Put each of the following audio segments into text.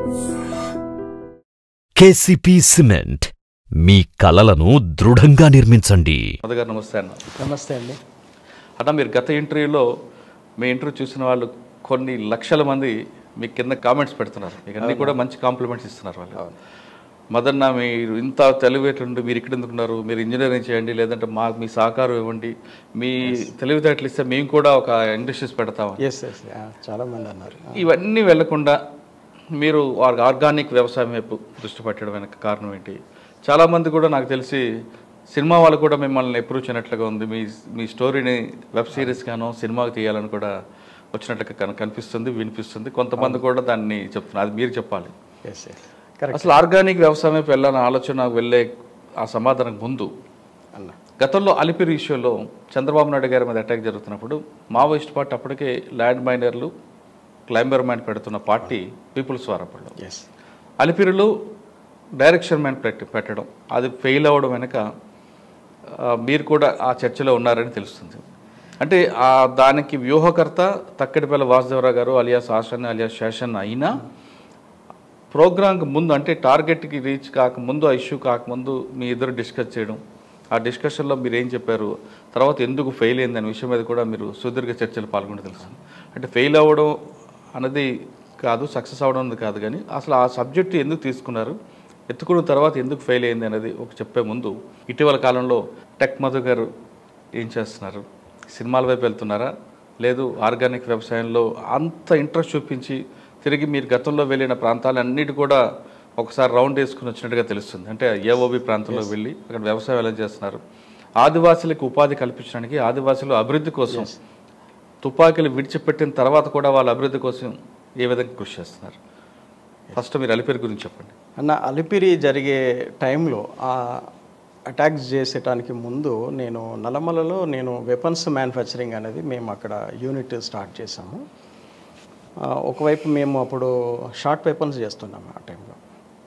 KCP cement మీ కలలను దృఢంగా నిర్మించండి మధుగారు నమస్తే అన్న నమస్తే అండి అన్న మీరు గత ఇంటర్వ్యూలో మీ ఇంటర్వ్యూ చూసిన వాళ్ళు కొన్ని లక్షల మంది మీ కింద కామెంట్స్ పెడుతున్నారు మీకు అన్ని కూడా మంచి కాంప్లిమెంట్స్ ఇస్తున్నారు వాళ్ళు మదన్న మీరు ఇంత తెలివితేటలుండి మీరు ఇక్కడ ఎందుకున్నారు మీరు ఇంజనీరింగ్ చేయండి లేదంటే మా మీ సహకారం ఇవ్వండి మీ తెలివితేటలు ఇస్తే మేము కూడా ఒక ఇండస్ట్రీస్ పెడతాం ఎస్ ఎస్ చాలా మంది అన్నారు ఇవన్నీ వెళ్లకుండా మీరు ఆర్గానిక్ వ్యవసాయం వైపు దృష్టి పెట్టడం వెనక కారణం ఏంటి చాలామంది కూడా నాకు తెలిసి సినిమా వాళ్ళు కూడా మిమ్మల్ని అప్రూవ్ చేయనట్లుగా ఉంది మీ మీ స్టోరీని వెబ్ సిరీస్ గానో సినిమాకి తీయాలని కూడా వచ్చినట్లుగా కన- కనిపిస్తుంది వినిపిస్తుంది కొంతమంది కూడా దాన్ని చెప్తున్నారు అది మీరు చెప్పాలి ఎస్ ఎస్ కరెక్ట్ అసలు ఆర్గానిక్ వ్యవసాయం వైపు వెళ్ళాలని ఆలోచన వెళ్ళే ఆ సమాధానం ముందు అన్న గతంలో అలిపిరి ఇష్యూలో చంద్రబాబు నాయుడు గారి మీద అటాక్ జరుగుతున్నప్పుడు మావోయిస్ట్ పార్టీ అప్పటికే ల్యాండ్ మైనర్లు క్లైంబర్ మైన్ పెడుతున్న పార్టీ పీపుల్స్ వార్ అప్పుడు ఎస్ అలిపిరిలో డైరెక్షన్ మ్యాన్ పెట్టి పెట్టడం అది ఫెయిల్ అవ్వడం వెనక ఆ, మీరు కూడా ఆ చర్చలో ఉన్నారని తెలుస్తుంది అంటే ఆ దానికి వ్యూహకర్త తక్కడిపల్లి వాసుదేవరావు గారు అలియాస్ ఆషన్ అలియాస్ శేషన్ అయినా ప్రోగ్రాంకి ముందు అంటే టార్గెట్కి రీచ్ కాకముందు ఆ ఇష్యూ కాకముందు మీ ఇద్దరు డిస్కస్ చేయడం ఆ డిస్కషన్లో మీరు ఏం చెప్పారు తర్వాత ఎందుకు ఫెయిల్ అయింది అనే విషయం మీద కూడా మీరు సుదీర్ఘ చర్చలు పాల్గొని తెలుసు అంటే ఫెయిల్ అవ్వడం అన్నది కాదు సక్సెస్ అవ్వడం అన్నది కాదు కానీ అసలు ఆ సబ్జెక్టు ఎందుకు తీసుకున్నారు ఎత్తుకున్న తర్వాత ఎందుకు ఫెయిల్ అయింది అనేది ఒక చెప్పే ముందు ఇటీవల కాలంలో టెక్ మధు గారు ఏం చేస్తున్నారు సినిమాల వైపు వెళ్తున్నారా లేదు ఆర్గానిక్ వ్యవసాయంలో అంత ఇంట్రెస్ట్ చూపించి తిరిగి మీరు గతంలో వెళ్ళిన ప్రాంతాలన్నిటి కూడా ఒకసారి రౌండ్ వేసుకుని వచ్చినట్టుగా తెలుస్తుంది అంటే ఏఓబి ప్రాంతంలో వెళ్ళి అక్కడ వ్యవసాయం ఎలా చేస్తున్నారు ఆదివాసులకు ఉపాధి కల్పించడానికి ఆదివాసుల అభివృద్ధి కోసం తుపాకీలు విడిచిపెట్టిన తర్వాత కూడా వాళ్ళ అభివృద్ధి కోసం ఏ విధంగా కృషి చేస్తున్నారు ఫస్ట్ మీరు అలిపేరు గురించి చెప్పండి అన్న అలిపిరి జరిగే టైంలో ఆ అటాక్స్ చేసేటానికి ముందు నేను నల్లమలలో నేను వెపన్స్ మ్యానుఫ్యాక్చరింగ్ అనేది మేము అక్కడ యూనిట్ స్టార్ట్ చేసాము ఆ, ఒకవైపు మేము అప్పుడు షార్ట్ వెపన్స్ చేస్తున్నాము ఆ టైంలో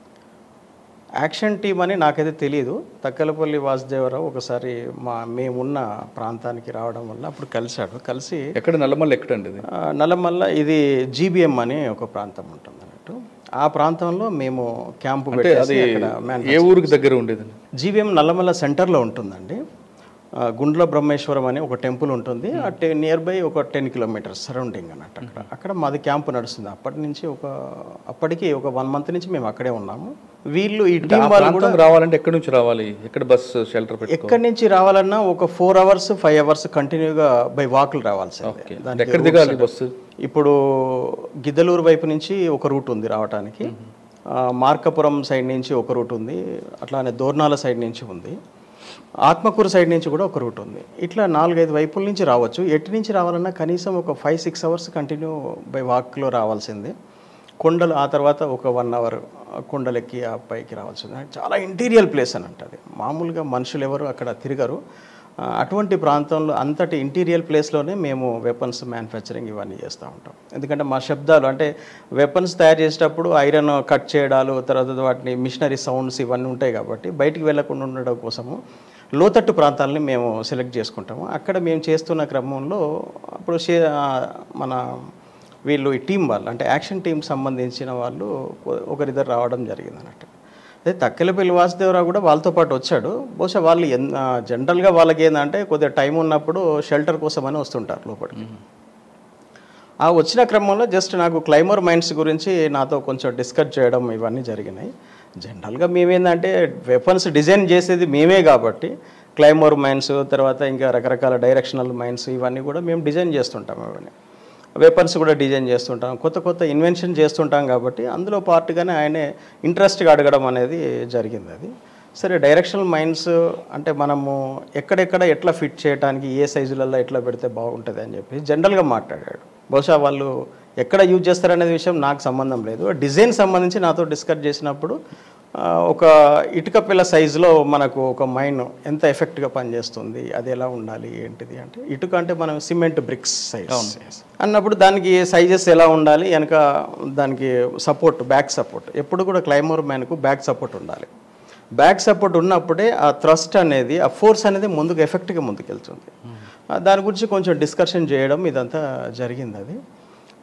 యాక్షన్ టీమ్ అని నాకైతే తెలియదు తక్కలపల్లి వాసుదేవరావు ఒకసారి మా మేమున్న ప్రాంతానికి రావడం వల్ల అప్పుడు కలిశాడు కలిసి ఎక్కడ నల్లమల్ల ఎక్కడండి ఇది ఆ, నల్లమల్ల ఇది జీబీఎం అని ఒక ప్రాంతం ఉంటుంది అన్నట్టు ఆ ప్రాంతంలో మేము క్యాంపు అంటే పెట్టేసి అది అక్కడ మ్యాన్ ఏ ఊరికి దగ్గర ఉండేది జీబీఎం నల్లమల్ల సెంటర్లో ఉంటుందండి ఆ, గుండ్ల బ్రహ్మేశ్వరం అని ఒక టెంపుల్ ఉంటుంది ఆ టె నియర్ బై ఒక టెన్ కిలోమీటర్స్ సరౌండింగ్ అన్నట్టు అక్కడ అక్కడ మాది క్యాంపు నడుస్తుంది అప్పటి నుంచి ఒక అప్పటికి ఒక వన్ మంత్ నుంచి మేము అక్కడే ఉన్నాము వీళ్ళు ఈ టీం ఆ వాళ్ళు కూడా ప్రాంతం రావాలంటే ఎక్కడి నుంచి రావాలి ఎక్కడ బస్ షెల్టర్ పెట్టి ఎక్కడి నుంచి రావాలన్నా ఒక ఫోర్ అవర్స్ ఫైవ్ అవర్స్ కంటిన్యూగా బై వాకులు రావాల్సిందే దానికి ఎక్కడ దిగాలి బస్సు ఇప్పుడు గిద్దలూరు వైపు నుంచి ఒక రూట్ ఉంది రావడానికి ఆ, మార్కపురం సైడ్ నుంచి ఒక రూట్ ఉంది అట్లానే దోర్నాల సైడ్ నుంచి ఉంది ఆత్మకూరు సైడ్ నుంచి కూడా ఒక రూట్ ఉంది ఇట్లా నాలుగైదు వైపుల నుంచి రావచ్చు ఎటు నుంచి రావాలన్నా కనీసం ఒక five six hours continue by వాక్లో రావాల్సిందే కొండలు ఆ తర్వాత ఒక వన్ అవర్ కొండలెక్కి ఆ పైకి రావాల్సింది చాలా ఇంటీరియల్ ప్లేస్ అని అంటది మామూలుగా మనుషులు ఎవరు అక్కడ తిరగరు ఆ, అటువంటి ప్రాంతంలో అంతటి ఇంటీరియల్ ప్లేస్లోనే మేము వెపన్స్ మ్యానుఫ్యాక్చరింగ్ ఇవన్నీ చేస్తూ ఉంటాం ఎందుకంటే మా శబ్దాలు అంటే వెపన్స్ తయారు చేసేటప్పుడు ఐరన్ కట్ చేయడాలు తర్వాత వాటిని మిషనరీ సౌండ్స్ ఇవన్నీ ఉంటాయి కాబట్టి బయటికి వెళ్లకుండా ఉండడం కోసము లోతట్టు ప్రాంతాలని మేము సెలెక్ట్ చేసుకుంటాము అక్కడ మేము చేస్తున్న క్రమంలో అప్పుడు షే- ఆ, మన వీళ్ళు ఈ టీం వాళ్ళు అంటే యాక్షన్ టీం సంబంధించిన వాళ్ళు కొ- ఒకరిద్దరు రావడం జరిగింది అన్నట్టు అదే తక్కెలపల్లి వాసుదేవరావు కూడా వాళ్ళతో పాటు వచ్చాడు బహుశా వాళ్ళు ఎన్ జనరల్గా వాళ్ళకి ఏంటంటే కొద్దిగా టైం ఉన్నప్పుడు షెల్టర్ కోసం అని వస్తుంటారు లోపలికి ఆ వచ్చిన క్రమంలో జస్ట్ నాకు క్లైమర్ మైండ్స్ గురించి నాతో కొంచెం డిస్కస్ చేయడం ఇవన్నీ జరిగినాయి జనరల్గా మేమేందంటే వెపన్స్ డిజైన్ చేసేది మేమే కాబట్టి క్లైమర్ మైన్స్ తర్వాత ఇంకా రకరకాల డైరెక్షనల్ మైన్స్ ఇవన్నీ కూడా మేము డిజైన్ చేస్తుంటాం అవన్నీ వెపన్స్ కూడా డిజైన్ చేస్తుంటాం కొత్త కొత్త ఇన్వెన్షన్ చేస్తుంటాం కాబట్టి అందులో పార్ట్గానే ఆయనే ఇంట్రెస్ట్గా అడగడం అనేది జరిగింది అది సరే డైరెక్షనల్ మైండ్స్ అంటే మనము ఎక్కడెక్కడ ఎట్లా ఫిట్ చేయడానికి ఏ సైజులలో ఎట్లా పెడితే బాగుంటుంది అని చెప్పి జనరల్గా మాట్లాడాడు బహుశా వాళ్ళు ఎక్కడ యూజ్ చేస్తారనేది విషయం నాకు సంబంధం లేదు డిజైన్ సంబంధించి నాతో డిస్కస్ చేసినప్పుడు ఆ, ఒక ఇటుక పిల్ల సైజులో మనకు ఒక మైన్ ఎంత ఎఫెక్ట్గా పనిచేస్తుంది అది ఎలా ఉండాలి ఏంటిది అంటే ఇటుక అంటే మనం సిమెంట్ బ్రిక్స్ సైజ్ అన్నప్పుడు దానికి సైజెస్ ఎలా ఉండాలి వెనక దానికి సపోర్ట్ బ్యాక్ సపోర్ట్ ఎప్పుడు కూడా క్లైమర్ మ్యాన్కు బ్యాక్ సపోర్ట్ ఉండాలి బ్యాక్ సపోర్ట్ ఉన్నప్పుడే ఆ థ్రస్ట్ అనేది ఆ ఫోర్స్ అనేది ముందుకు ఎఫెక్ట్గా ముందుకు వెళ్తుంది ఆ, దాని గురించి కొంచెం డిస్కషన్ చేయడం ఇదంతా జరిగింది అది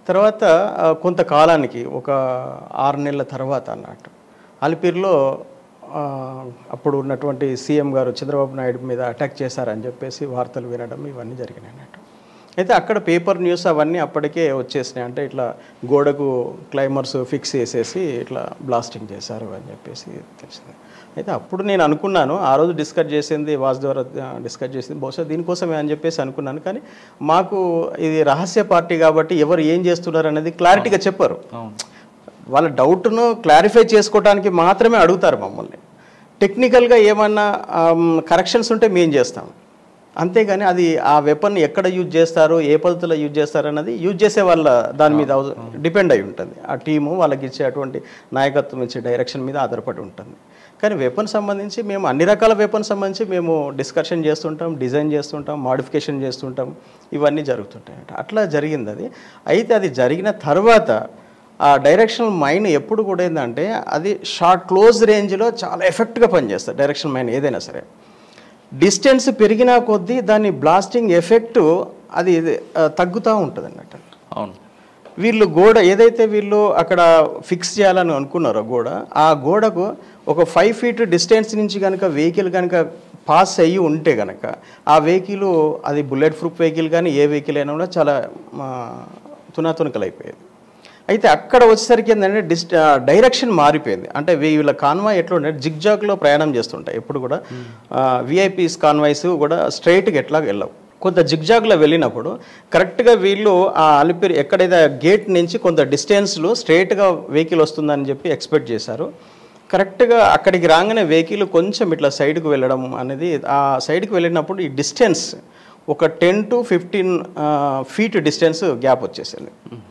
తర్వాత ఆ, కొంతకాలానికి ఒక ఆరు నెలల తర్వాత అన్నట్టు అలిపిరిలో ఆ, అప్పుడు ఉన్నటువంటి సీఎం గారు చంద్రబాబు నాయుడు మీద అటాక్ చేశారని చెప్పేసి వార్తలు వినడం ఇవన్నీ జరిగినాయి అన్నట్టు అయితే అక్కడ పేపర్ న్యూస్ అవన్నీ అప్పటికే వచ్చేసినాయి అంటే ఇట్లా గోడకు క్లైమర్స్ ఫిక్స్ చేసేసి ఇట్లా బ్లాస్టింగ్ చేశారు అని చెప్పేసి తెలిసింది అయితే అప్పుడు నేను అనుకున్నాను ఆ రోజు డిస్కస్ చేసింది వాస్ ద్వారా డిస్కస్ చేసింది బహుశా దీనికోసమే అని చెప్పేసి అనుకున్నాను కానీ మాకు ఇది రహస్య పార్టీ కాబట్టి ఎవరు ఏం చేస్తున్నారు అనేది క్లారిటీగా చెప్పరు అవును వాళ్ళ డౌట్ను క్లారిఫై చేసుకోవడానికి మాత్రమే అడుగుతారు మమ్మల్ని టెక్నికల్గా ఏమన్నా కరెక్షన్స్ ఉంటే మేము చేస్తాం అంతేగాని అది ఆ వెపన్ ఎక్కడ యూజ్ చేస్తారు ఏ పద్ధతిలో యూజ్ చేస్తారు అన్నది యూజ్ చేసే వాళ్ళ దాని మీద డిపెండ్ అయి ఉంటుంది ఆ టీము వాళ్ళకి ఇచ్చే అటువంటి నాయకత్వం ఇచ్చే డైరెక్షన్ మీద ఆధారపడి ఉంటుంది కానీ వెపన్ సంబంధించి మేము అన్ని రకాల వెపన్ సంబంధించి మేము డిస్కషన్ చేస్తుంటాం డిజైన్ చేస్తుంటాం మాడిఫికేషన్ చేస్తుంటాం ఇవన్నీ జరుగుతుంటాయి అట్లా జరిగింది అది అయితే అది జరిగిన తర్వాత ఆ డైరెక్షనల్ మైన్ ఎప్పుడు కూడా ఏంటంటే అది షార్ట్ క్లోజ్ రేంజ్లో చాలా ఎఫెక్ట్గా పనిచేస్తుంది డైరెక్షన్ మైన్ ఏదైనా సరే డిస్టెన్స్ పెరిగినా కొద్దీ దాని బ్లాస్టింగ్ ఎఫెక్ట్ అది ఆ, తగ్గుతూ ఉంటుంది అన్నట్టు అవును వీళ్ళు గోడ ఏదైతే వీళ్ళు అక్కడ ఫిక్స్ చేయాలని అనుకున్నారో గోడ ఆ గోడకు ఒక ఫైవ్ ఫీట్ డిస్టెన్స్ నుంచి కనుక వెహికల్ కనుక పాస్ అయ్యి ఉంటే కనుక ఆ వెహికల్ అది బుల్లెట్ ప్రూఫ్ వెహికల్ కానీ ఏ వెహికల్ అయినా కూడా చాలా ఆ, తునాతునకలు అయిపోయేది అయితే అక్కడ వచ్చేసరికి ఏంటంటే డిస్ డైరెక్షన్ మారిపోయింది అంటే వీళ్ళ కాన్వాయ్ ఎట్లా ఉంటే జిగ్జాగ్లో ప్రయాణం చేస్తుంటాయి ఎప్పుడు కూడా విఐపీస్ కాన్వాయ్స్ కూడా స్ట్రైట్గా ఎట్లా వెళ్ళవు కొంత జిగ్జాగ్లో వెళ్ళినప్పుడు కరెక్ట్గా వీళ్ళు ఆ అలిపిరి ఎక్కడైతే గేట్ నుంచి కొంత డిస్టెన్స్లో స్ట్రైట్గా వెహికల్ వస్తుందని చెప్పి ఎక్స్పెక్ట్ చేశారు కరెక్ట్గా అక్కడికి రాగానే వెహికల్ కొంచెం ఇట్లా సైడ్కి వెళ్ళడం అనేది ఆ సైడ్కి వెళ్ళినప్పుడు ఈ డిస్టెన్స్ ఒక ten to fifteen feet distance gap వచ్చేసింది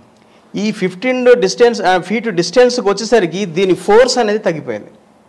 ఈ ఫిఫ్టీన్ డిస్టెన్స్ ఫీట్ డిస్టెన్స్కి వచ్చేసరికి దీని ఫోర్స్ అనేది తగ్గిపోయింది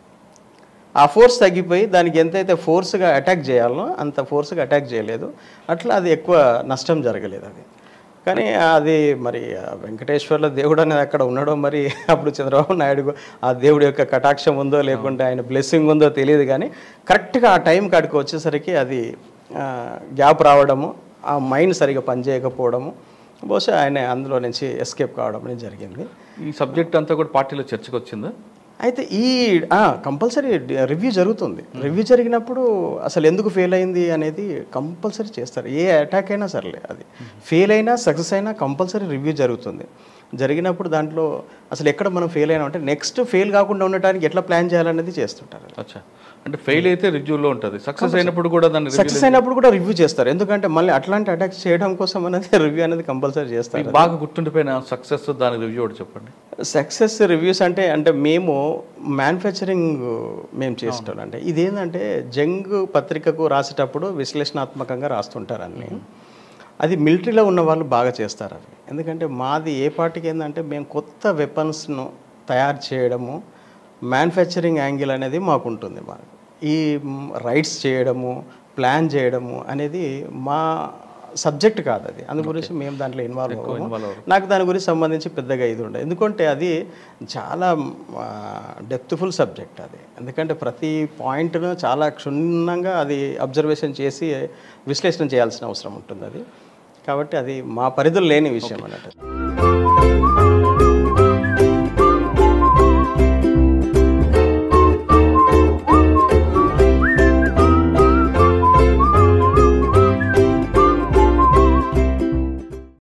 ఆ ఫోర్స్ తగ్గిపోయి దానికి ఎంతైతే ఫోర్స్గా అటాక్ చేయాలనో అంత ఫోర్స్గా అటాక్ చేయలేదు అట్లా అది ఎక్కువ నష్టం జరగలేదు అది కానీ అది మరి ఆ వెంకటేశ్వర్ల దేవుడు అనేది అక్కడ ఉన్నాడో మరి అప్పుడు చంద్రబాబు నాయుడు ఆ దేవుడి యొక్క కటాక్షం ఉందో లేకుంటే ఆయన బ్లెస్సింగ్ ఉందో తెలియదు కానీ కరెక్ట్గా ఆ టైం కాడికి వచ్చేసరికి అది గ్యాప్ రావడము ఆ మైండ్ సరిగా పనిచేయకపోవడము బహుశా ఆయన అందులో నుంచి ఎస్కేప్ కావడం అనేది జరిగింది ఈ సబ్జెక్ట్ అంతా కూడా పార్టీలో చర్చకు వచ్చిందా అయితే ఈ కంపల్సరీ రివ్యూ జరుగుతుంది రివ్యూ జరిగినప్పుడు అసలు ఎందుకు ఫెయిల్ అయింది అనేది కంపల్సరీ చేస్తారు ఏ అటాక్ అయినా సర్లే అది ఫెయిల్ అయినా సక్సెస్ అయినా కంపల్సరీ రివ్యూ జరుగుతుంది జరిగినప్పుడు దాంట్లో అసలు ఎక్కడ మనం ఫెయిల్ అయినా అంటే నెక్స్ట్ ఫెయిల్ కాకుండా ఉండటానికి ఎట్లా ప్లాన్ చేయాలనేది చేస్తుంటారు అచ్చా అంటే ఫెయిల్ అయితే రివ్యూలో ఉంటుంది సక్సెస్ అయినప్పుడు కూడా దాన్ని review సక్సెస్ అయినప్పుడు కూడా రివ్యూ చేస్తారు ఎందుకంటే మళ్ళీ అట్లాంటి అటాక్స్ చేయడం కోసం అనేది రివ్యూ అనేది కంపల్సరీ చేస్తారు మీకు బాగా గుర్తుండిపోయిన సక్సెస్ దాని రివ్యూ ఒకటి చెప్పండి సక్సెస్ రివ్యూస్ అంటే అంటే మేము మ్యానుఫ్యాక్చరింగ్ మేము చేసేటోళ్ళం అంటే ఇదేంటంటే జంగ్ పత్రికకు రాసేటప్పుడు విశ్లేషణాత్మకంగా రాస్తుంటారు అన్ని అది మిలిటరీలో ఉన్న వాళ్ళు బాగా చేస్తారు అవి ఎందుకంటే మాది ఏ పార్టీకి ఏంటంటే మేము కొత్త వెపన్స్ను తయారు చేయడము మ్యానుఫ్యాక్చరింగ్ యాంగిల్ అనేది మాకు ఉంటుంది మాకు ఈ రైట్స్ చేయడము ప్లాన్ చేయడము అనేది మా సబ్జెక్ట్ కాదు అది అందు గురించి మేము దాంట్లో ఇన్వాల్వ్ అవ్వము నాకు దాని గురించి సంబంధించి పెద్దగా ఇది ఉండదు ఎందుకంటే అది చాలా డెప్త్ఫుల్ సబ్జెక్ట్ అది ఎందుకంటే ప్రతి పాయింట్ను చాలా క్షుణ్ణంగా అది అబ్జర్వేషన్ చేసి విశ్లేషణ చేయాల్సిన అవసరం ఉంటుంది అది కాబట్టి అది మా పరిధులు లేని విషయం అన్నట్టు